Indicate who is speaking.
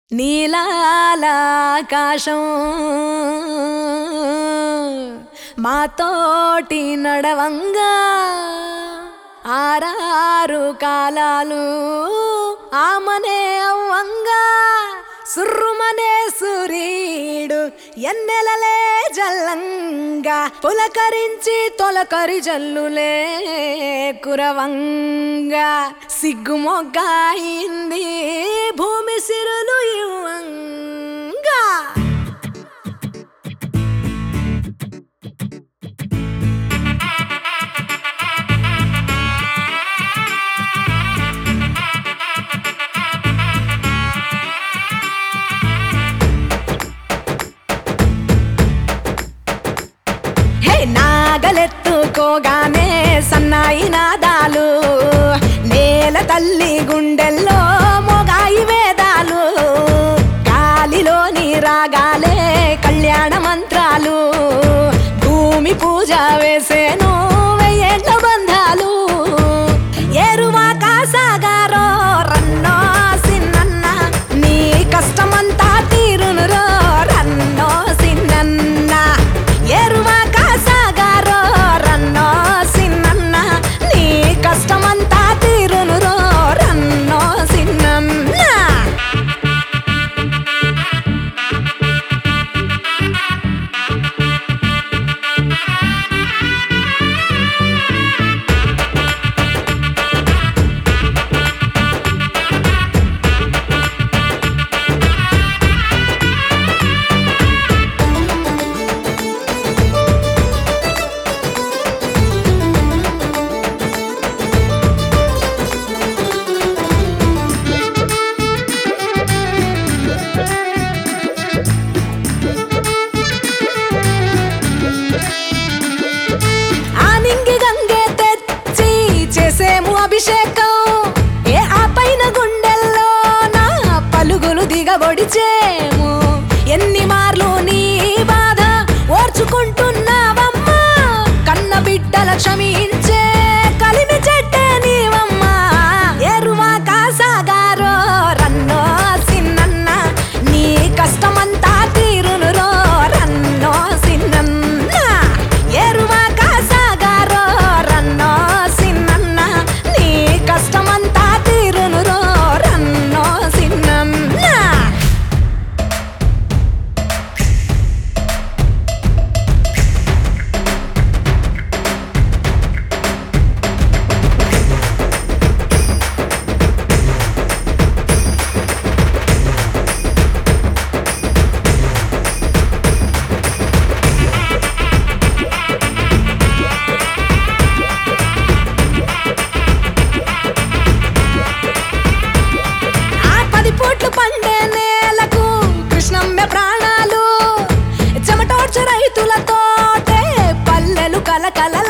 Speaker 1: నీలాలాకాశం మాతోటి నడవంగా ఆరారు కాలాలు ఆమనే అవ్వంగా సుర్రుమనే సూరీడు ఎన్నెలలే జల్లంగా పులకరించి తొలకరి జల్లులే కురవంగా సిగ్గుమొగ్గాయింది భూమి సిరులు ఇవ్వంగా హే నాగలెత్తుకోగానే సన్నాయి నాదాలు నేల తల్లి గుండెల్లో మొగాయి వేదాలు గాలిలోని రాగాలే కళ్యాణ మంత్రాలు భూమి పూజ వేసేను వెయ్యేళ్ళ బంధాలు ఏరువాక సాగారో రన్నో సిన్నన్న నీ కష్టమంతా తీరును రో రన్నో సిన్నన్న ఏరువాక సాగారో రన్నో సిన్నన్న నీ కష్టమంతా తీరును రో రన్నో సిన్నన్న ఆనింగి గంగే తెచ్చి చేసేము అభిషేకం ఏ ఆ పైన గుండెల్లో నా పలుగులు దిగబొడిచేము ఎన్ని మార్లు నీ బాధ ఓర్చుకుంటున్నావమ్మా కన్న బిడ్డల క్షమించే కలిమి చెట్టే నీవమ్మా ఎరువా కాసాగారో రన్నో సిన్నన్న నీ కష్టమంతా తీరును రో రన్నో సిన్నన్న ఎరువా కాసాగారో రన్నో సిన్నన్న నీ కష్టమంతా తీరును రో రన్నో సిన్నన్న ఆ పది పూట్లు పండే నేలకు కృష్ణమ్మ ప్రాణాలు చెమటోడ్చు రైతులతోటే పల్లెలు కలకల